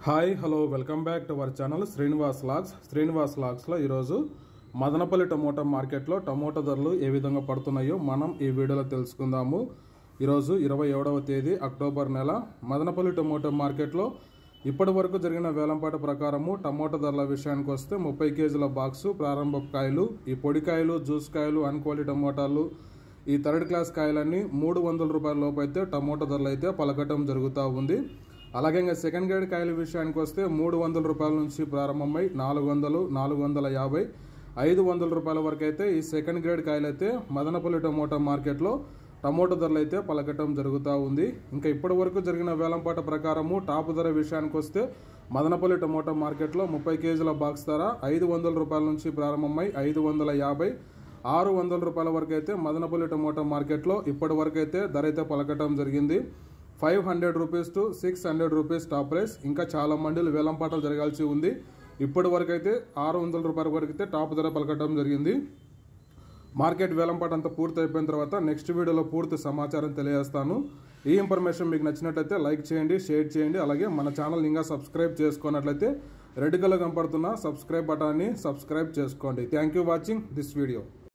hi hello welcome back to our channel Srinivas logs Srinivas లాగ్స్లో ఈరోజు Madanapalle tomato మార్కెట్లో టమోటా ధరలు ఏ విధంగా పడుతున్నాయో మనం ఈ వీడియోలో తెలుసుకుందాము ఈరోజు ఇరవై ఏడవ తేదీ అక్టోబర్ నెల మదనపల్లి టమోటా మార్కెట్లో ఇప్పటి వరకు జరిగిన వేలంపాట ప్రకారము టమోటా ధరల విషయానికి వస్తే ముప్పై కేజీల బాక్సు ప్రారంభ కాయలు ఈ పొడికాయలు జ్యూస్ కాయలు అన్క్వాలిటీ టమోటాలు ఈ థర్డ్ క్లాస్ కాయలన్నీ మూడు వందల రూపాయల లోపు అయితే టమోటా ధరలు అయితే పలకటం జరుగుతూ ఉంది అలాగే ఇంకా సెకండ్ గ్రేడ్ కాయల విషయానికి వస్తే మూడు వందల రూపాయల నుంచి ప్రారంభమై నాలుగు వందలు నాలుగు వందల యాభై ఐదు వందల రూపాయల వరకు అయితే ఈ సెకండ్ గ్రేడ్ కాయలు అయితే మదనపల్లి టమోటా మార్కెట్లో టమోటా ధరలు అయితే పలకటం జరుగుతూ ఉంది ఇంకా ఇప్పటి వరకు జరిగిన వేలంపాట ప్రకారము టాప్ ధర విషయానికి వస్తే మదనపల్లి టమోటా మార్కెట్లో ముప్పై కేజీల బాక్స్ ధర ఐదు వందల రూపాయల నుంచి ప్రారంభమై ఐదు వందల యాభై ఆరు వందల రూపాయల వరకు అయితే మదనపల్లి టమోటా మార్కెట్లో ఇప్పటి వరకు అయితే ధర అయితే పలకటం జరిగింది five hundred rupees to six hundred rupees top price ఇంకా చాలా మండీలు వేలంపాటలు జరగాల్సి ఉంది ఇప్పటి వరకు అయితే ఆరు వందల రూపాయల వరకు అయితే టాప్ ధర పలకటం జరిగింది మార్కెట్ వేలంపాట అంతా పూర్తి అయిపోయిన తర్వాత నెక్స్ట్ వీడియోలో పూర్తి సమాచారం తెలియజేస్తాను ఈ ఇన్ఫర్మేషన్ మీకు నచ్చినట్లయితే లైక్ చేయండి షేర్ చేయండి అలాగే మన ఛానల్ ఇంకా సబ్స్క్రైబ్ చేసుకున్నట్లయితే రెడ్ కలర్ కనపడుతున్న సబ్స్క్రైబ్ బటాన్ని సబ్స్క్రైబ్ చేసుకోండి thank you watching this video